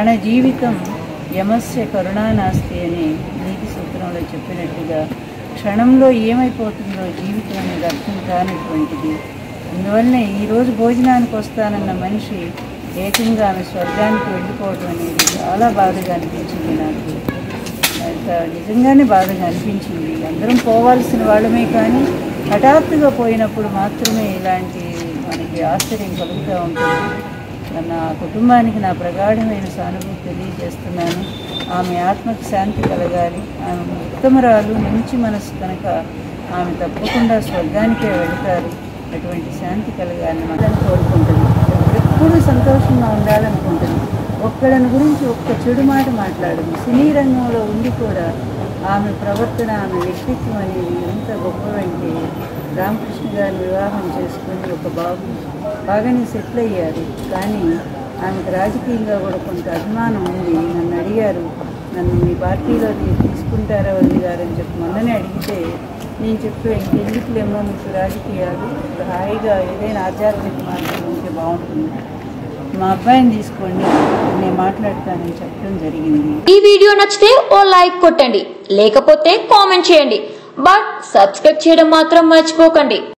క్షణ జీవితం యమస్య కరుణానాస్తి అని నీతి సూత్రంలో చెప్పినట్టుగా క్షణంలో ఏమైపోతుందో జీవితం అనేది అర్థం కానటువంటిది అందువల్లనే ఈరోజు భోజనానికి వస్తానన్న మనిషి ఏకంగా ఆమె స్వర్గానికి వెళ్ళిపోవడం అనేది చాలా బాధగా అనిపించింది నాకు అంత నిజంగానే బాధగా అనిపించింది అందరం పోవాల్సిన వాళ్ళమే కానీ హఠాత్తుగా పోయినప్పుడు మాత్రమే ఇలాంటి మనకి ఆశ్చర్యం కలుగుతూ ఉంటుంది నా కుటుంబానికి నా ప్రగాఢమైన సానుభూతి తెలియజేస్తున్నాను ఆమె ఆత్మకు శాంతి కలగాలి ఆమె ఉత్తమరాలు మంచి మనసు కనుక ఆమె తప్పకుండా స్వర్గానికే వెళతారు అటువంటి శాంతి కలగాలని మనం కోరుకుంటుంది ఎప్పుడూ సంతోషంగా ఉండాలనుకుంటుంది ఒక్కడని గురించి ఒక్క చెడు మాట మాట్లాడదు సినీ రంగంలో ఉండి కూడా ఆమె ప్రవర్తన ఆమె వ్యక్తిత్వం అనేది ఎంత గొప్పవంటే రామకృష్ణ గారిని వివాహం చేసుకుని ఒక బాబు బాగానే సెటిల్ అయ్యారు కానీ ఆమెకు రాజకీయంగా కూడా కొంత అభిమానం ఉంది నన్ను అడిగారు నన్ను మీ పార్టీలో తీ- తీసుకుంటారా వల్లి గారు అని చెప్పి మొన్ననే అడిగితే నేను చెప్పే ఇంకెందుకులేమో మీకు రాజకీయాలు ఇప్పుడు హాయిగా ఏదైనా ఆధ్యాత్మిక మార్గం ఉంటే బాగుంటుంది మా అబ్బాయిని తీసుకోండి నేను మాట్లాడతానని చెప్పడం జరిగింది ఈ వీడియో నచ్చితే ఓ లైక్ కొట్టండి లేకపోతే కామెంట్ చేయండి బట్ సబ్స్క్రైబ్ చేయడం మాత్రం మర్చిపోకండి